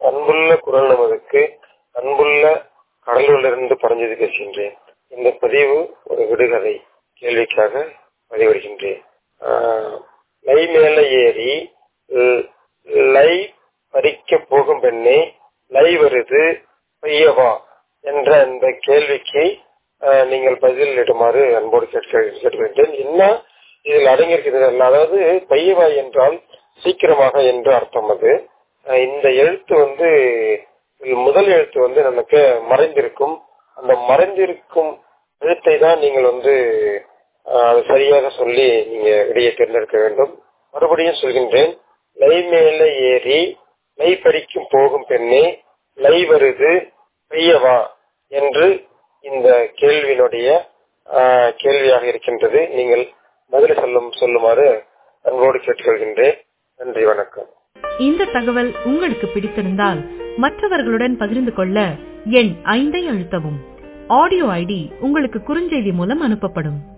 அன்புள்ள குரல் நமதுக்கு அன்புள்ள கடலூரிலிருந்து பரஞ்சது பேசுகின்றேன் இந்த பதிவு ஒரு விடுகதை கேள்விக்காக பதிவிடுகின்றேன் ஆஹ், லை மேல ஏறி ல்- லை பறிக்க போகும் பெண்ணே லை வருது பையவா என்ற அந்த கேள்விக்கு ஆஹ், நீங்கள் பதில் இடுமாறு அன்போடு கேட்க கேட்டுக்கின்றேன் என்ன இதில் அடங்கியிருக்கிறது அதாவது பையவா என்றால் சீக்கிரமாக என்று அர்த்தம் அது ஆஹ், இந்த எழுத்து வந்து இதில் முதல் எழுத்து வந்து நமக்கு மறைந்திருக்கும் அந்த மறைந்திருக்கும் எழுத்தை தான் நீங்கள் வந்து ஆஹ், அது சரியாக சொல்லி நீங்க விடையை தேர்ந்தெடுக்க வேண்டும் மறுபடியும் சொல்கின்றேன் லை மேல ஏறி லை பறிக்கும் போகும் பெண்ணே லை வருது பெய்யவா என்று இந்த கேள்வியினுடைய ஆஹ், கேள்வியாக இருக்கின்றது நீங்கள் பதில் சொல்லும் சொல்லுமாறு அன்போடு கேட்டுக்கொள்கின்றேன் நன்றி வணக்கம் இந்த தகவல் உங்களுக்கு பிடித்திருந்தால் மற்றவர்களுடன் பகிர்ந்து கொள்ள எண் ஐந்தை அழுத்தவும் ஆடியோ ஐடி உங்களுக்கு குறுஞ்செய்தி மூலம் அனுப்பப்படும்